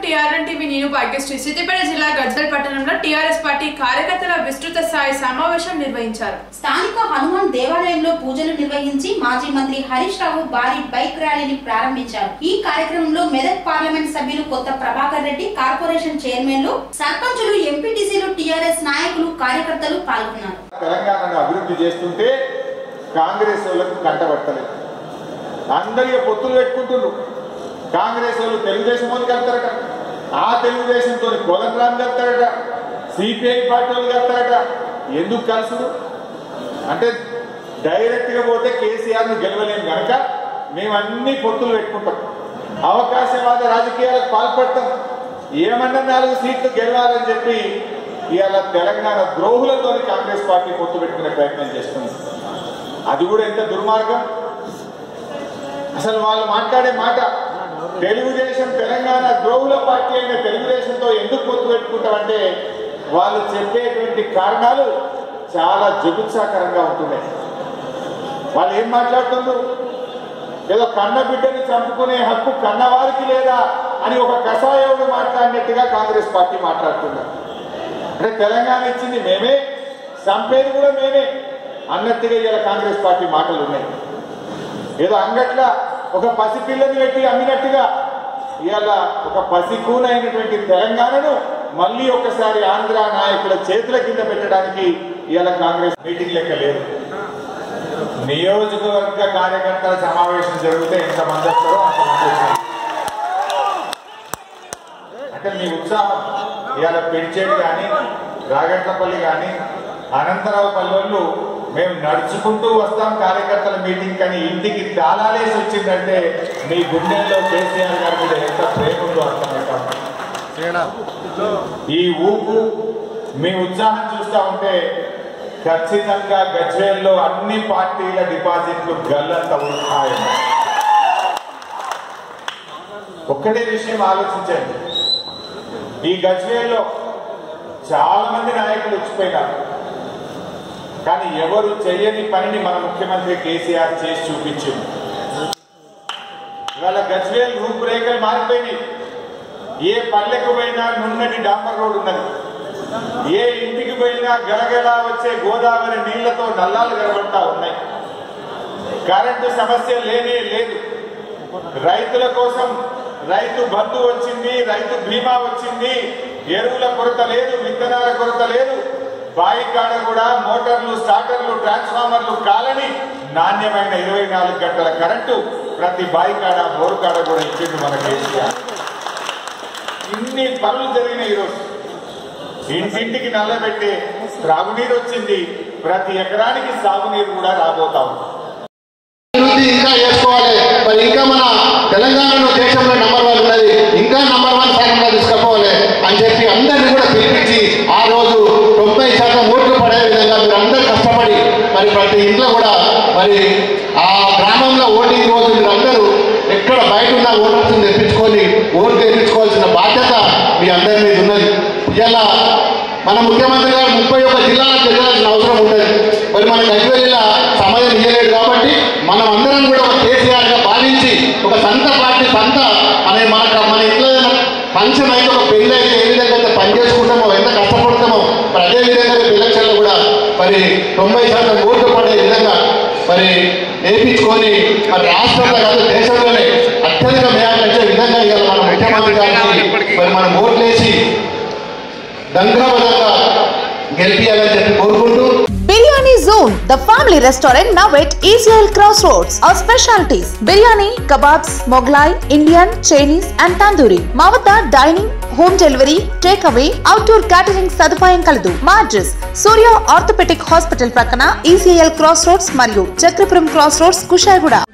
TRN TV నేను భాగ్యశ్రీ సిద్దిపేట జిల్లా గజ్వల్ పట్టణంలో టీఆర్ఎస్ పార్టీ కార్యకర్తల విస్తృత స్థాయి సమావేశం నిర్వహించారు స్థానిక హనుమాన్ దేవాలయంలో పూజలు నిర్వహించి మాజీ మంత్రి హరీష్ రావు భారీ బైక్ ర్యాలీని ప్రారంభించారు ఈ కార్యక్రమంలో మెదక్ పార్లమెంట్ సభ్యులు కొత్త ప్రభాకర్ రెడ్డి కార్పొరేషన్ చైర్మన్లు సర్పంచులు ఎంపీటీసీలు టీఆర్ఎస్ నాయకులు కార్యకర్తలు పాల్గొన్నారు తెలంగాణను అభివృద్ధి చేస్తుంటే కాంగ్రెస్ వాళ్ళకు కంటబట్టలేదు అందరికీ పొత్తులు పెట్టుకుంటున్నారు కాంగ్రెస్ వాళ్ళు తెలుగుదేశం వాళ్ళకి వెళ్తారట ఆ తెలుగుదేశంతో కోదండరామ్ వెళ్తారట సిపిఐ పార్టీ వాళ్ళు వెళ్తారట ఎందుకు కలుసుడు అంటే డైరెక్ట్ గా పోతే కేసీఆర్ ను గెలవలేము కనుక మేము అన్ని పొత్తులు పెట్టుకుంటాం అవకాశవాద రాజకీయాలకు పాల్పడతాం ఏమన్నా నాలుగు సీట్లు గెలవాలని చెప్పి ఇవాళ తెలంగాణ ద్రోహులతో కాంగ్రెస్ పార్టీ పొత్తు పెట్టుకునే ప్రయత్నం చేస్తుంది అది కూడా ఎంత దుర్మార్గం అసలు వాళ్ళు మాట్లాడే మాట తెలుగుదేశం తెలంగాణ ద్రోహుల పార్టీ అయిన తెలుగుదేశంతో ఎందుకు పొత్తు పెట్టుకుంటామంటే వాళ్ళు చెప్పేటువంటి కారణాలు చాలా జగుత్సాకరంగా ఉంటున్నాయి వాళ్ళు ఏం మాట్లాడుతున్నారు ఏదో కన్న బిడ్డని చంపుకునే హక్కు కన్నవారికి లేదా అని ఒక కషాయోడు మాట్లాడినట్టుగా కాంగ్రెస్ పార్టీ మాట్లాడుతున్నారు అంటే తెలంగాణ ఇచ్చింది మేమే చంపేది కూడా మేమే అన్నట్టుగా ఇలా కాంగ్రెస్ పార్టీ మాటలు ఉన్నాయి ఏదో అంగట్ల ఒక పసిపిల్లని పెట్టి అమ్మినట్టుగా ఇవాళ ఒక పసికూనైనటువంటి తెలంగాణను మళ్ళీ ఒకసారి ఆంధ్ర నాయకుల చేతుల కింద పెట్టడానికి ఇవాళ కాంగ్రెస్ మీటింగ్ లెక్క లేదు నియోజకవర్గ కార్యకర్తల సమావేశం జరిగితే ఎంతమంది వస్తారో అంతమంది వచ్చారు అంటే మీ ఉత్సాహం ఇవాళ పెంచేది కానీ రాగట్లపల్లి కానీ అనంతరావు పల్లెళ్ళు మేము నడుచుకుంటూ వస్తాం కార్యకర్తల మీటింగ్ కానీ ఇంటికి తాళాలేసి వచ్చిందంటే మీ గుండెల్లో కేసీఆర్ గారి మీద ఎంత ప్రేమ ఉందో అర్థమవుతాం ఈ ఊపు మీ ఉత్సాహం చూస్తా ఉంటే ఖచ్చితంగా గజ్వేల్లో అన్ని పార్టీల డిపాజిట్లు గల్లంత ఉంటాయి ఒక్కటే విషయం ఆలోచించండి ఈ గజ్వేల్లో చాలా మంది నాయకులు వచ్చిపోయినారు కానీ ఎవరు చేయని పనిని మన ముఖ్యమంత్రి కేసీఆర్ చేసి చూపించింది ఇవాళ గజ్వేల్ రూపురేఖలు మారిపోయినాయి ఏ పల్లెకు పోయినా నున్నటి డాంబర్ రోడ్ ఉన్నది ఏ ఇంటికి పోయినా గలగలా వచ్చే గోదావరి నీళ్లతో నల్లాలు కనబడతా ఉన్నాయి కరెంటు సమస్య లేనే లేదు రైతుల కోసం రైతు బంధు వచ్చింది రైతు బీమా వచ్చింది ఎరువుల కొరత లేదు విత్తనాల కొరత లేదు బాయి కాడ కూడా మోటార్లు స్టార్టర్లు ట్రాన్స్ఫార్మర్లు కాలని నాణ్యమైన ఇరవై నాలుగు గంటల కరెంటు ప్రతి బాయి కాడ బోరు కాడ కూడా ఇచ్చింది మన కేసీఆర్ ఇన్ని పనులు జరిగినాయి ఈరోజు ఇంటింటికి నల్లబెట్టే త్రాగునీరు వచ్చింది ప్రతి ఎకరానికి సాగునీరు కూడా రాబోతా ఉంది అభివృద్ధి ఇంకా చేసుకోవాలి మరి ఇంకా మన తెలంగాణలో దేశంలో నంబర్ వన్ ఉన్నది ఇంకా నంబర్ వన్ స్థానంలో తీసుకుపోవాలి అని చెప్పి అందరినీ కూడా పిలిపించి ఆ రోజు తొంభై శాతం ఓట్లు పడే విధంగా మీరు అందరూ కష్టపడి మరి ప్రతి ఇంట్లో కూడా మరి ఆ గ్రామంలో ఓటింగ్ రోజు మీరు అందరూ ఎక్కడ బయట ఉన్న ఓటర్స్ని తెప్పించుకొని ఓటు తెప్పించుకోవాల్సిన బాధ్యత మీ అందరి మీద ఉన్నది ఇలా మన ముఖ్యమంత్రి గారు ముప్పై ఒక్క జిల్లాలకు వెళ్ళాల్సిన అవసరం ఉంటుంది మరి మన గజ్వేలిలో సమయం ఇయ్యలేదు కాబట్టి మనం అందరం కూడా ఒక కేసీఆర్గా భావించి ఒక సంత పార్టీ సంత అనే మాట మన ఇంట్లో ఏదైనా ఫంక్షన్ అయితే ఒక పెళ్లి అయితే ఏ విధంగా అయితే పని చేసుకుంటామో ఎంత కష్టపడతామో మరి అదే విధంగా రేపు ఎలక్షన్లో కూడా మరి తొంభై శాతం ఓట్లు పడే విధంగా మరి నేర్పించుకొని మరి రాష్ట్రంలో కాదు దేశంలోనే అత్యధిక మేయాలు వచ్చే విధంగా ఇవాళ మన ముఖ్యమంత్రి గారికి మరి మనం ఓట్లేసి దంగ్రాబదంగా గెలిపియాలని చెప్పి కోరుకుంటూ biryani zone the family restaurant now at ECIL cross roads our specialities biryani kebabs Mughlai Indian Chinese and tandoori మా వద్ద dining home delivery take away outdoor catering సదుపాయం కలదు మా అడ్రస్ సూర్య ఆర్థోపెటిక్ హాస్పిటల్ ప్రక్కన ఈసీఎల్ క్రాస్ రోడ్స్ మరియు చక్రపురం క్రాస్ రోడ్స్ కుషాయిగూడ